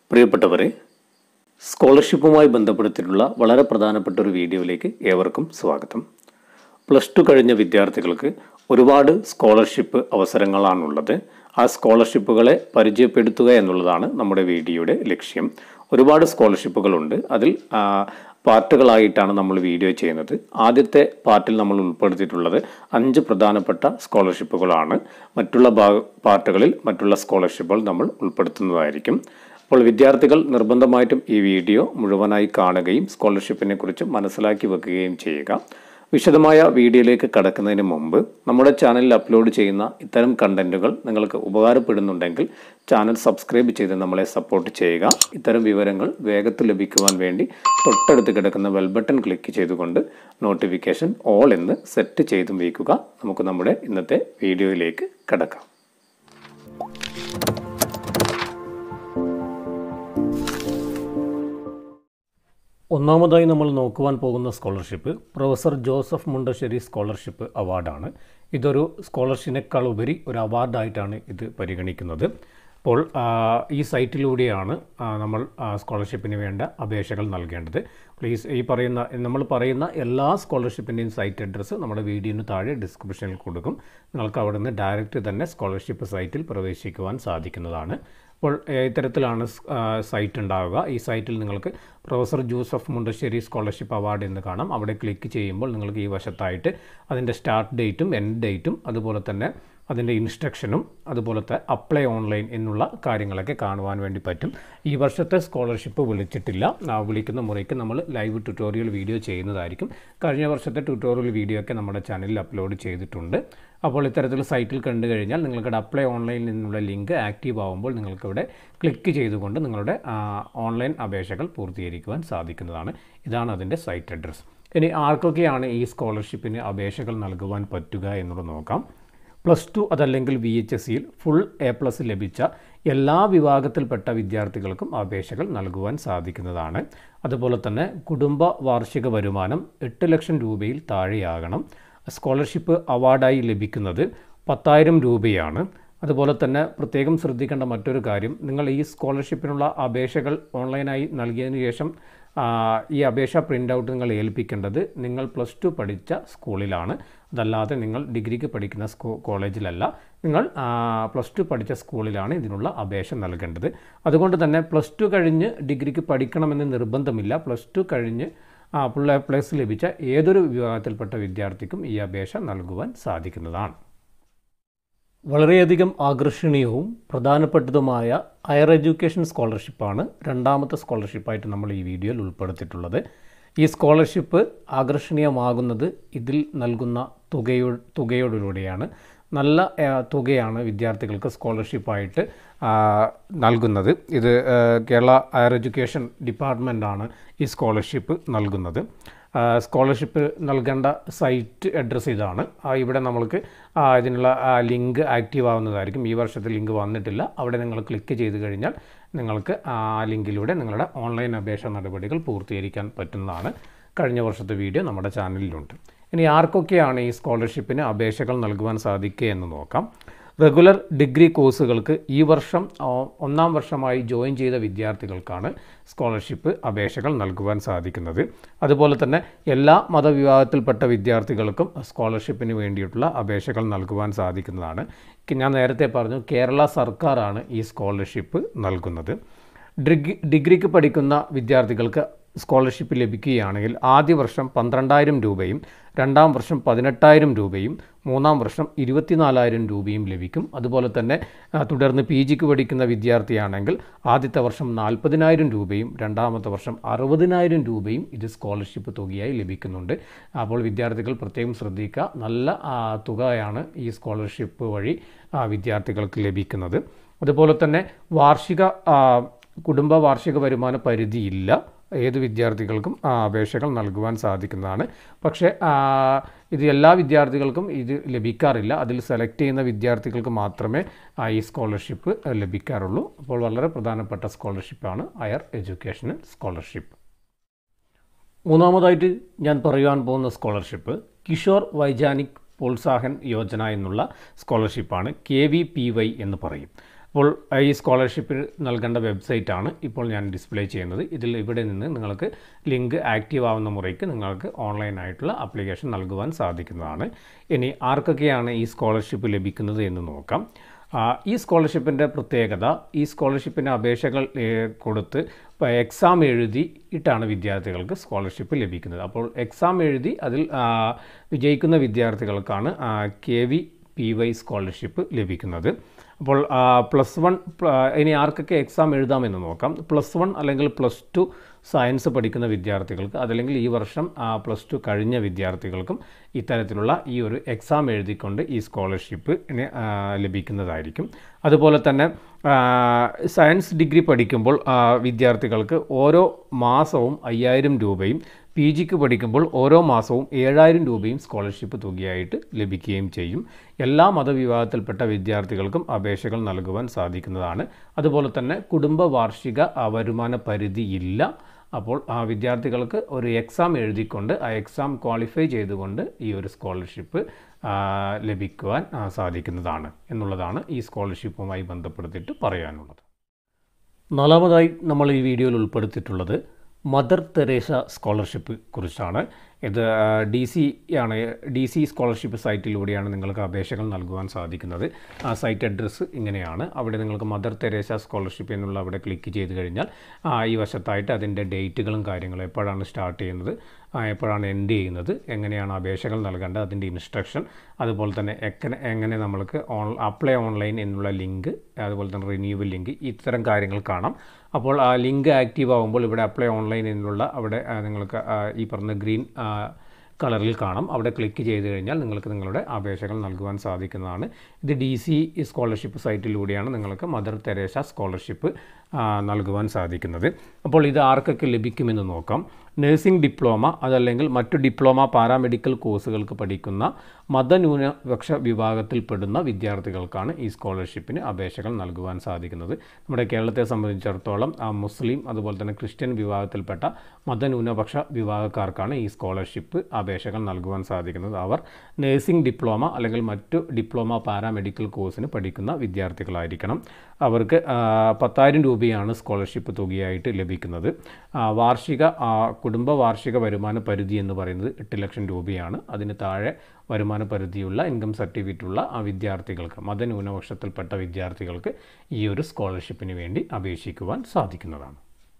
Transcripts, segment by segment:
പ്രിയപ്പെട്ടവരെ സ്കോളർഷിപ്പുമായി ബന്ധപ്പെടുത്തിയിട്ടുള്ള വളരെ പ്രധാനപ്പെട്ട ഒരു വീഡിയോയിലേക്ക് ഏവർക്കും സ്വാഗതം പ്ലസ് ടു കഴിഞ്ഞ വിദ്യാർത്ഥികൾക്ക് ഒരുപാട് സ്കോളർഷിപ്പ് അവസരങ്ങളാണുള്ളത് ആ സ്കോളർഷിപ്പുകളെ പരിചയപ്പെടുത്തുക എന്നുള്ളതാണ് നമ്മുടെ വീഡിയോയുടെ ലക്ഷ്യം ഒരുപാട് സ്കോളർഷിപ്പുകളുണ്ട് അതിൽ ആ, പാർട്ടുകളായിട്ടാണ് നമ്മൾ വീഡിയോ ചെയ്യുന്നത് ആദ്യത്തെ പാർട്ടിൽ നമ്മൾ ഉൾപ്പെടുത്തിയിട്ടുള്ളത് അഞ്ച് പ്രധാനപ്പെട്ട സ്കോളർഷിപ്പുകളാണ് മറ്റുള്ള ഭാഗ പാർട്ടുകളിൽ മറ്റുള്ള സ്കോളർഷിപ്പുകൾ നമ്മൾ ഉൾപ്പെടുത്തുന്നതായിരിക്കും അപ്പോൾ വിദ്യാർത്ഥികൾ നിർബന്ധമായിട്ടും ഈ വീഡിയോ മുഴുവനായി കാണുകയും സ്കോളർഷിപ്പിനെ കുറിച്ച് മനസ്സിലാക്കി വെക്കുകയും ചെയ്യുക വിശദമായ വീഡിയോയിലേക്ക് കടക്കുന്നതിന് മുമ്പ് നമ്മുടെ ചാനലിൽ അപ്ലോഡ് ചെയ്യുന്ന ഇത്തരം കണ്ടന്റുകൾ നിങ്ങൾക്ക് ഉപകാരപ്പെടുന്നുണ്ടെങ്കിൽ ചാനൽ സബ്സ്ക്രൈബ് ചെയ്ത് നമ്മളെ സപ്പോർട്ട് ചെയ്യുക ഇത്തരം വിവരങ്ങൾ വേഗത്തിൽ ലഭിക്കുവാൻ വേണ്ടി തൊട്ടടുത്ത് കിടക്കുന്ന ബെൽ ബട്ടൺ ക്ലിക്ക് ചെയ്തുകൊണ്ട് നോട്ടിഫിക്കേഷൻ ഓൾ എന്ന് സെറ്റ് ചെയ്തും വയ്ക്കുക നമുക്ക് നമ്മുടെ ഇന്നത്തെ വീഡിയോയിലേക്ക് കടക്കാം ഒന്നാമതായി നമ്മൾ നോക്കുവാൻ പോകുന്ന scholarship professor Joseph Mundassery scholarship അവാർഡാണ് ഇതൊരു സ്കോളർഷിപ്പിനേക്കാൾ ഉപരി ഒരു അവാർഡായിട്ടാണ് ഇത് പരിഗണിക്കുന്നത് അപ്പോൾ ആ, ഈ സൈറ്റിലൂടെയാണ് ആ, നമ്മൾ ആ, സ്കോളർഷിപ്പിന് വേണ്ട അപേക്ഷകൾ നൽകേണ്ടത് പ്ലീസ് ഈ പറയുന്ന നമ്മൾ പറയുന്ന എല്ലാ സ്കോളർഷിപ്പിൻ്റെയും സൈറ്റ് അഡ്രസ്സ് നമ്മുടെ വീഡിയോന് താഴെ ഡിസ്ക്രിപ്ഷനിൽ കൊടുക്കും നിങ്ങൾക്ക് അവിടെ നിന്ന് ഡയറക്റ്റ് തന്നെ സ്കോളർഷിപ്പ് സൈറ്റിൽ പ്രവേശിക്കുവാൻ സാധിക്കുന്നതാണ് അപ്പോൾ ഏഹ്, ഇത്തരത്തിലാണ് സ്- ആ, സൈറ്റ് ഉണ്ടാവുക ഈ സൈറ്റിൽ നിങ്ങൾക്ക് professor Joseph Mundassery scholarship award എന്ന് കാണാം അവിടെ ക്ലിക്ക് ചെയ്യുമ്പോൾ നിങ്ങൾക്ക് ഈ വശത്തായിട്ട് അതിൻ്റെ സ്റ്റാർട്ട് ഡേറ്റും എൻഡ് ഡേറ്റും അതുപോലെ തന്നെ അതിൻ്റെ ഇൻസ്ട്രക്ഷനും അതുപോലത്തെ അപ്ലൈ ഓൺലൈൻ എന്നുള്ള കാര്യങ്ങളൊക്കെ കാണുവാൻ വേണ്ടി പറ്റും ഈ വർഷത്തെ സ്കോളർഷിപ്പ് വിളിച്ചിട്ടില്ല ആ വിളിക്കുന്ന മുറയ്ക്ക് നമ്മൾ ലൈവ് ട്യൂട്ടോറിയൽ വീഡിയോ ചെയ്യുന്നതായിരിക്കും കഴിഞ്ഞ വർഷത്തെ ട്യൂട്ടോറിയൽ വീഡിയോ ഒക്കെ നമ്മുടെ ചാനലിൽ അപ്ലോഡ് ചെയ്തിട്ടുണ്ട് അപ്പോൾ ഇത്തരത്തിൽ സൈറ്റിൽ കണ്ടു കഴിഞ്ഞാൽ നിങ്ങൾക്കിവിടെ അപ്ലൈ ഓൺലൈനിൽ നിന്നുള്ള ലിങ്ക് ആക്റ്റീവ് ആകുമ്പോൾ നിങ്ങൾക്കിവിടെ ക്ലിക്ക് ചെയ്തുകൊണ്ട് നിങ്ങളുടെ ആ, ഓൺലൈൻ അപേക്ഷകൾ പൂർത്തീകരിക്കുവാൻ സാധിക്കുന്നതാണ് ഇതാണ് അതിൻ്റെ സൈറ്റ് അഡ്രസ്സ് ഇനി ആർക്കൊക്കെയാണ് ഈ സ്കോളർഷിപ്പിന് അപേക്ഷകൾ നൽകുവാൻ പറ്റുക എന്നുള്ളത് നോക്കാം പ്ലസ് ടു അതല്ലെങ്കിൽ വി എച്ച് എസ് സിയിൽ ഫുൾ എ പ്ലസ് ലഭിച്ച എല്ലാ വിഭാഗത്തിൽപ്പെട്ട വിദ്യാർത്ഥികൾക്കും അപേക്ഷകൾ നൽകുവാൻ സാധിക്കുന്നതാണ് അതുപോലെ തന്നെ കുടുംബ വാർഷിക വരുമാനം എട്ട് ലക്ഷം രൂപയിൽ താഴെയാകണം സ്കോളർഷിപ്പ് അവാർഡായി ലഭിക്കുന്നത് പത്തായിരം രൂപയാണ് അതുപോലെ തന്നെ പ്രത്യേകം ശ്രദ്ധിക്കേണ്ട മറ്റൊരു കാര്യം നിങ്ങൾ ഈ സ്കോളർഷിപ്പിനുള്ള അപേക്ഷകൾ ഓൺലൈനായി നൽകിയതിന് ശേഷം ആ, ഈ അപേക്ഷ പ്രിൻ്റ് ഔട്ട് നിങ്ങൾ ഏൽപ്പിക്കേണ്ടത് നിങ്ങൾ പ്ലസ് ടു പഠിച്ച സ്കൂളിലാണ് അതല്ലാതെ നിങ്ങൾ ഡിഗ്രിക്ക് പഠിക്കുന്ന സ്കൂ കോളേജിലല്ല നിങ്ങൾ പ്ലസ് ടു പഠിച്ച സ്കൂളിലാണ് ഇതിനുള്ള അപേക്ഷ നൽകേണ്ടത് അതുകൊണ്ട് തന്നെ പ്ലസ് ടു കഴിഞ്ഞ് ഡിഗ്രിക്ക് പഠിക്കണമെന്ന് നിർബന്ധമില്ല പ്ലസ് ടു കഴിഞ്ഞ് ഫുൾ എ പ്ലസ് ലഭിച്ച ഏതൊരു വിഭാഗത്തിൽപ്പെട്ട വിദ്യാർത്ഥിക്കും ഈ അപേക്ഷ നൽകുവാൻ സാധിക്കുന്നതാണ് വളരെയധികം ആകർഷണീയവും പ്രധാനപ്പെട്ടതുമായ ഹയർ എഡ്യൂക്കേഷൻ സ്കോളർഷിപ്പാണ് രണ്ടാമത്തെ സ്കോളർഷിപ്പായിട്ട് നമ്മൾ ഈ വീഡിയോയിൽ ഉൾപ്പെടുത്തിയിട്ടുള്ളത് ഈ സ്കോളർഷിപ്പ് ആകർഷണീയമാകുന്നത് ഇതിൽ നൽകുന്ന തുകയോ തുകയോടുകൂടിയാണ് നല്ല ആ, തുകയാണ് വിദ്യാർത്ഥികൾക്ക് സ്കോളർഷിപ്പായിട്ട് ആ, നൽകുന്നത് ഇത് ആ, കേരള ഹയർ എഡ്യൂക്കേഷൻ ഡിപ്പാർട്ട്മെൻറ്റാണ് ഈ സ്കോളർഷിപ്പ് നൽകുന്നത് ആ, സ്കോളർഷിപ്പ് നൽകേണ്ട സൈറ്റ് അഡ്രസ്സ് ഇതാണ് ആ, ഇവിടെ നമ്മൾക്ക് ആ, ഇതിനുള്ള ആ, ലിങ്ക് ആക്റ്റീവ് ആവുന്നതായിരിക്കും ഈ വർഷത്തെ ലിങ്ക് വന്നിട്ടില്ല അവിടെ നിങ്ങൾ ക്ലിക്ക് ചെയ്ത് കഴിഞ്ഞാൽ നിങ്ങൾക്ക് ആ ലിങ്കിലൂടെ നിങ്ങളുടെ ഓൺലൈൻ അപേക്ഷ നടപടികൾ പൂർത്തീകരിക്കാൻ പറ്റുന്നതാണ് കഴിഞ്ഞ വർഷത്തെ വീഡിയോ നമ്മുടെ ചാനലിലുണ്ട് ഇനി ആർക്കൊക്കെയാണ് ഈ സ്കോളർഷിപ്പിന് അപേക്ഷകൾ നൽകുവാൻ സാധിക്കുക എന്ന് നോക്കാം റെഗുലർ ഡിഗ്രി കോഴ്സുകൾക്ക് ഈ വർഷം ആ, ഒന്നാം വർഷമായി ജോയിൻ ചെയ്ത വിദ്യാർത്ഥികൾക്കാണ് സ്കോളർഷിപ്പ് അപേക്ഷകൾ നൽകുവാൻ സാധിക്കുന്നത് അതുപോലെ തന്നെ എല്ലാ മതവിഭാഗത്തിൽപ്പെട്ട വിദ്യാർത്ഥികൾക്കും സ്കോളർഷിപ്പിന് വേണ്ടിയിട്ടുള്ള അപേക്ഷകൾ നൽകുവാൻ സാധിക്കുന്നതാണ് ക്ക് ഞാൻ നേരത്തെ പറഞ്ഞു കേരള സർക്കാരാണ് ഈ സ്കോളർഷിപ്പ് നൽകുന്നത് ഡിഗ്രി ഡിഗ്രിക്ക് പഠിക്കുന്ന വിദ്യാർത്ഥികൾക്ക് സ്കോളർഷിപ്പ് ലഭിക്കുകയാണെങ്കിൽ ആദ്യ വർഷം പന്ത്രണ്ടായിരം രൂപയും രണ്ടാം വർഷം പതിനെട്ടായിരം രൂപയും മൂന്നാം വർഷം ഇരുപത്തിനാലായിരം രൂപയും ലഭിക്കും അതുപോലെ തന്നെ ആ, തുടർന്ന് പി ജിക്ക് പഠിക്കുന്ന വിദ്യാർത്ഥിയാണെങ്കിൽ ആദ്യത്തെ വർഷം നാൽപ്പതിനായിരം രൂപയും രണ്ടാമത്തെ വർഷം അറുപതിനായിരം രൂപയും ഇത് സ്കോളർഷിപ്പ് തുകയായി ലഭിക്കുന്നുണ്ട് അപ്പോൾ വിദ്യാർത്ഥികൾ പ്രത്യേകം ശ്രദ്ധിക്കുക നല്ല ആ, തുകയാണ് ഈ സ്കോളർഷിപ്പ് വഴി ആ, വിദ്യാർത്ഥികൾക്ക് ലഭിക്കുന്നത് അതുപോലെ തന്നെ വാർഷിക ആ, കുടുംബ വാർഷിക വരുമാന പരിധിയില്ല ഏത് വിദ്യാർത്ഥികൾക്കും ആ, അപേക്ഷകൾ നൽകുവാൻ സാധിക്കുന്നതാണ് പക്ഷേ ആ, ഇത് എല്ലാ വിദ്യാർത്ഥികൾക്കും ഇത് ലഭിക്കാറില്ല അതിൽ സെലക്ട് ചെയ്യുന്ന വിദ്യാർത്ഥികൾക്ക് മാത്രമേ ആ, ഈ സ്കോളർഷിപ്പ് ലഭിക്കാറുള്ളൂ അപ്പോൾ വളരെ പ്രധാനപ്പെട്ട സ്കോളർഷിപ്പാണ് ഹയർ എഡ്യൂക്കേഷണൽ സ്കോളർഷിപ്പ് മൂന്നാമതായിട്ട് ഞാൻ പറയുവാൻ പോകുന്ന സ്കോളർഷിപ്പ് കിഷോർ വൈജാനിക് പ്രോത്സാഹൻ യോജന എന്നുള്ള സ്കോളർഷിപ്പാണ് കെ വി പി വൈ എന്ന് പറയും അപ്പോൾ ഈ സ്കോളർഷിപ്പ് നൽകേണ്ട വെബ്സൈറ്റാണ് ഇപ്പോൾ ഞാൻ ഡിസ്പ്ലേ ചെയ്യുന്നത് ഇതിൽ ഇവിടെ നിന്ന് നിങ്ങൾക്ക് ലിങ്ക് ആക്റ്റീവ് ആവുന്ന മുറയ്ക്ക് നിങ്ങൾക്ക് ഓൺലൈനായിട്ടുള്ള ആപ്ലിക്കേഷൻ നൽകുവാൻ സാധിക്കുന്നതാണ് ഇനി ആർക്കൊക്കെയാണ് ഈ സ്കോളർഷിപ്പ് ലഭിക്കുന്നത് എന്ന് നോക്കാം ആ, ഈ സ്കോളർഷിപ്പിൻ്റെ പ്രത്യേകത ഈ സ്കോളർഷിപ്പിന് അപേക്ഷകൾ ഏ, കൊടുത്ത് ഇപ്പോൾ എക്സാം എഴുതിയിട്ടാണ് വിദ്യാർത്ഥികൾക്ക് സ്കോളർഷിപ്പ് ലഭിക്കുന്നത് അപ്പോൾ എക്സാം എഴുതി അതിൽ ആ, വിജയിക്കുന്ന വിദ്യാർത്ഥികൾക്കാണ് K V P Y scholarship ലഭിക്കുന്നത് അപ്പോൾ പ്ലസ് വൺ ഇനി ആർക്കൊക്കെ എക്സാം എഴുതാമെന്ന് നോക്കാം പ്ലസ് വൺ അല്ലെങ്കിൽ പ്ലസ് ടു സയൻസ് പഠിക്കുന്ന വിദ്യാർത്ഥികൾക്ക് അതല്ലെങ്കിൽ ഈ വർഷം പ്ലസ് ടു കഴിഞ്ഞ വിദ്യാർത്ഥികൾക്കും ഇത്തരത്തിലുള്ള ഈ ഒരു എക്സാം എഴുതിക്കൊണ്ട് ഈ സ്കോളർഷിപ്പ് ലഭിക്കുന്നതായിരിക്കും അതുപോലെ തന്നെ ആ, സയൻസ് ഡിഗ്രി പഠിക്കുമ്പോൾ ആ, വിദ്യാർത്ഥികൾക്ക് ഓരോ മാസവും അയ്യായിരം രൂപയും പി ജിക്ക് പഠിക്കുമ്പോൾ ഓരോ മാസവും ഏഴായിരം രൂപയും സ്കോളർഷിപ്പ് തുകയായിട്ട് ലഭിക്കുകയും ചെയ്യും എല്ലാ മതവിഭാഗത്തിൽപ്പെട്ട വിദ്യാർത്ഥികൾക്കും അപേക്ഷകൾ നൽകുവാൻ സാധിക്കുന്നതാണ് അതുപോലെ തന്നെ കുടുംബ വാർഷിക ആ, വരുമാന പരിധിയില്ല അപ്പോൾ ആ വിദ്യാർത്ഥികൾക്ക് ഒരു എക്സാം എഴുതിക്കൊണ്ട് ആ എക്സാം ക്വാളിഫൈ ചെയ്തുകൊണ്ട് ഈ ഒരു സ്കോളർഷിപ്പ് ആ, ലഭിക്കുവാൻ ആ, സാധിക്കുന്നതാണ് എന്നുള്ളതാണ് ഈ സ്കോളർഷിപ്പുമായി ബന്ധപ്പെടുത്തിയിട്ട് പറയാനുള്ളത് നാലാമതായി നമ്മൾ ഈ വീഡിയോയിൽ ഉൾപ്പെടുത്തിയിട്ടുള്ളത് മദർ തെരേസ സ്കോളർഷിപ്പ് കുറിച്ചാണ് ഇത് ഡി സി ആണ് ഡി സി സ്കോളർഷിപ്പ് സൈറ്റിലൂടെയാണ് നിങ്ങൾക്ക് അപേക്ഷകൾ നൽകുവാൻ സാധിക്കുന്നത് ആ സൈറ്റ് അഡ്രസ്സ് ഇങ്ങനെയാണ് അവിടെ നിങ്ങൾക്ക് മദർ തെരേസ സ്കോളർഷിപ്പ് എന്നുള്ള അവിടെ ക്ലിക്ക് ചെയ്ത് കഴിഞ്ഞാൽ ആ, ഈ വശത്തായിട്ട് അതിൻ്റെ ഡേറ്റുകളും കാര്യങ്ങളും എപ്പോഴാണ് സ്റ്റാർട്ട് ചെയ്യുന്നത് ആ, എപ്പോഴാണ് എൻഡ് ചെയ്യുന്നത് എങ്ങനെയാണ് അപേക്ഷകൾ നൽകേണ്ടത് അതിൻ്റെ ഇൻസ്ട്രക്ഷൻ അതുപോലെ തന്നെ എങ്ങനെ എങ്ങനെ നമ്മൾക്ക് ഓൺ അപ്ലൈ ഓൺലൈൻ എന്നുള്ള ലിങ്ക് അതുപോലെ തന്നെ റിന്യൂവൽ ലിങ്ക് ഇത്തരം കാര്യങ്ങൾ കാണാം അപ്പോൾ ആ ലിങ്ക് ആക്റ്റീവ് ആകുമ്പോൾ ഇവിടെ അപ്ലൈ ഓൺലൈൻ എന്നുള്ള അവിടെ ആ, നിങ്ങൾക്ക് ആ, ഈ പറഞ്ഞ ഗ്രീൻ കളറിൽ കാണാം അവിടെ ക്ലിക്ക് ചെയ്ത് കഴിഞ്ഞാൽ നിങ്ങൾക്ക് നിങ്ങളുടെ അപേക്ഷകൾ നൽകുവാൻ സാധിക്കുന്നതാണ് ഇത് ഡി സി സ്കോളർഷിപ്പ് സൈറ്റിലൂടെയാണ് നിങ്ങൾക്ക് മദർ തെരേസ സ്കോളർഷിപ്പ് ആ, നൽകുവാൻ സാധിക്കുന്നത് അപ്പോൾ ഇത് ആർക്കൊക്കെ ലഭിക്കുമെന്ന് നോക്കാം നഴ്സിംഗ് ഡിപ്ലോമ അതല്ലെങ്കിൽ മറ്റു ഡിപ്ലോമ പാരാമെഡിക്കൽ കോഴ്സുകൾക്ക് പഠിക്കുന്ന മതന്യൂനപക്ഷ വിഭാഗത്തിൽപ്പെടുന്ന വിദ്യാർത്ഥികൾക്കാണ് ഈ സ്കോളർഷിപ്പിന് അപേക്ഷകൾ നൽകുവാൻ സാധിക്കുന്നത് നമ്മുടെ കേരളത്തെ സംബന്ധിച്ചിടത്തോളം ആ മുസ്ലിം അതുപോലെ തന്നെ ക്രിസ്ത്യൻ വിഭാഗത്തിൽപ്പെട്ട മതന്യൂനപക്ഷ വിഭാഗക്കാർക്കാണ് ഈ സ്കോളർഷിപ്പ് അപേക്ഷകൾ നൽകുവാൻ സാധിക്കുന്നത് അവർ നഴ്സിംഗ് ഡിപ്ലോമ അല്ലെങ്കിൽ മറ്റു ഡിപ്ലോമ പാരാമെഡിക്കൽ കോഴ്സിന് പഠിക്കുന്ന വിദ്യാർത്ഥികളായിരിക്കണം അവർക്ക് ആ, പത്തായിരം രൂപയാണ് സ്കോളർഷിപ്പ് തുകയായിട്ട് ലഭിക്കുന്നത് ആ, വാർഷിക ആ, കുടുംബ വാർഷിക വരുമാന പരിധി എന്ന് പറയുന്നത് എട്ട് ലക്ഷം രൂപയാണ് അതിന് താഴെ വരുമാന പരിധിയുള്ള ഇൻകം സർട്ടിഫിക്കറ്റുള്ള ആ വിദ്യാർത്ഥികൾക്ക് മതന്യൂനപക്ഷത്തിൽപ്പെട്ട വിദ്യാർത്ഥികൾക്ക് ഈ ഒരു സ്കോളർഷിപ്പിന് വേണ്ടി അപേക്ഷിക്കുവാൻ സാധിക്കുന്നതാണ്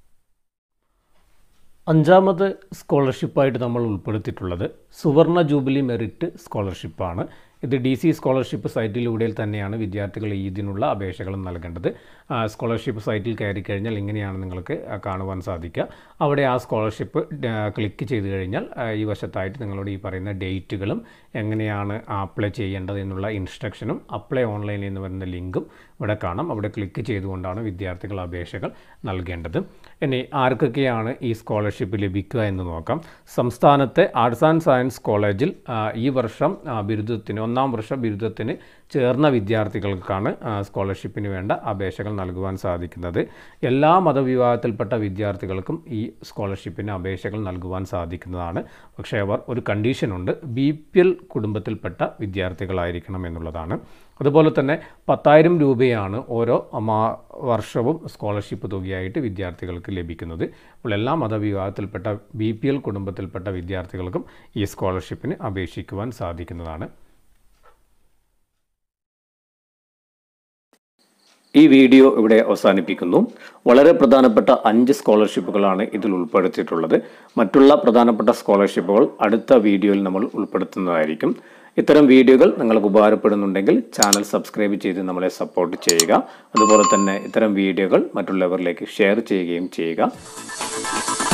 അഞ്ചാമത് സ്കോളർഷിപ്പായിട്ട് നമ്മൾ ഉൾപ്പെടുത്തിയിട്ടുള്ളത് സുവർണ ജൂബിലി മെറിറ്റ് സ്കോളർഷിപ്പാണ് ഇത് ഡി സി സ്കോളർഷിപ്പ് സൈറ്റിലൂടെ തന്നെയാണ് വിദ്യാർത്ഥികൾ ഇതിനുള്ള അപേക്ഷകൾ നൽകേണ്ടത് ആ, സ്കോളർഷിപ്പ് സൈറ്റിൽ കയറി കഴിഞ്ഞാൽ ഇങ്ങനെയാണ് നിങ്ങൾക്ക് ആ, കാണുവാൻ സാധിക്കുക അവിടെ ആ സ്കോളർഷിപ്പ് ക്ലിക്ക് ചെയ്ത് കഴിഞ്ഞാൽ ആ, ഈ വശത്തായിട്ട് നിങ്ങളോട് ഈ പറയുന്ന ഡേറ്റുകളും എങ്ങനെയാണ് അപ്ലൈ ചെയ്യേണ്ടത് എന്നുള്ള ഇൻസ്ട്രക്ഷനും അപ്ലൈ ഓൺലൈൻ എന്ന് പറയുന്ന ലിങ്കും ഇവിടെ കാണാം അവിടെ ക്ലിക്ക് ചെയ്തുകൊണ്ടാണ് വിദ്യാർത്ഥികൾ അപേക്ഷകൾ നൽകേണ്ടത് ഇനി ആർക്കൊക്കെയാണ് ഈ സ്കോളർഷിപ്പ് ലഭിക്കുക എന്ന് നോക്കാം സംസ്ഥാനത്തെ ആർട്സ് ആൻഡ് സയൻസ് കോളേജിൽ ആ, ഈ വർഷം ആ, ബിരുദത്തിന് ഒന്നാം വർഷ ബിരുദത്തിന് ചേർന്ന വിദ്യാർത്ഥികൾക്കാണ് ആ, സ്കോളർഷിപ്പിന് വേണ്ട അപേക്ഷകൾ നൽകുവാൻ സാധിക്കുന്നത് എല്ലാ മതവിഭാഗത്തിൽപ്പെട്ട വിദ്യാർത്ഥികൾക്കും ഈ സ്കോളർഷിപ്പിന് അപേക്ഷകൾ നൽകുവാൻ സാധിക്കുന്നതാണ് പക്ഷേ അവർ ഒരു കണ്ടീഷനുണ്ട് ബി പി എൽ കുടുംബത്തിൽപ്പെട്ട വിദ്യാർത്ഥികളായിരിക്കണം എന്നുള്ളതാണ് അതുപോലെ തന്നെ പത്തായിരം രൂപയാണ് ഓരോ മാ- വർഷവും സ്കോളർഷിപ്പ് തുകയായിട്ട് വിദ്യാർത്ഥികൾക്ക് ലഭിക്കുന്നത് അപ്പോൾ എല്ലാ മതവിഭാഗത്തിൽപ്പെട്ട ബി പി എൽ കുടുംബത്തിൽപ്പെട്ട വിദ്യാർത്ഥികൾക്കും ഈ സ്കോളർഷിപ്പിന് അപേക്ഷിക്കുവാൻ സാധിക്കുന്നതാണ് ഈ വീഡിയോ ഇവിടെ അവസാനിപ്പിക്കുന്നു വളരെ പ്രധാനപ്പെട്ട അഞ്ച് സ്കോളർഷിപ്പുകളാണ് ഇതിൽ ഉൾപ്പെടുത്തിയിട്ടുള്ളത് മറ്റുള്ള പ്രധാനപ്പെട്ട സ്കോളർഷിപ്പുകൾ അടുത്ത വീഡിയോയിൽ നമ്മൾ ഉൾപ്പെടുത്തുന്നതായിരിക്കും ഇത്തരം വീഡിയോകൾ നിങ്ങൾക്ക് ഉപകാരപ്പെടുന്നുണ്ടെങ്കിൽ ചാനൽ സബ്സ്ക്രൈബ് ചെയ്ത് നമ്മളെ സപ്പോർട്ട് ചെയ്യുക അതുപോലെ തന്നെ ഇത്തരം വീഡിയോകൾ മറ്റുള്ളവരിലേക്ക് ഷെയർ ചെയ്യുകയും ചെയ്യുക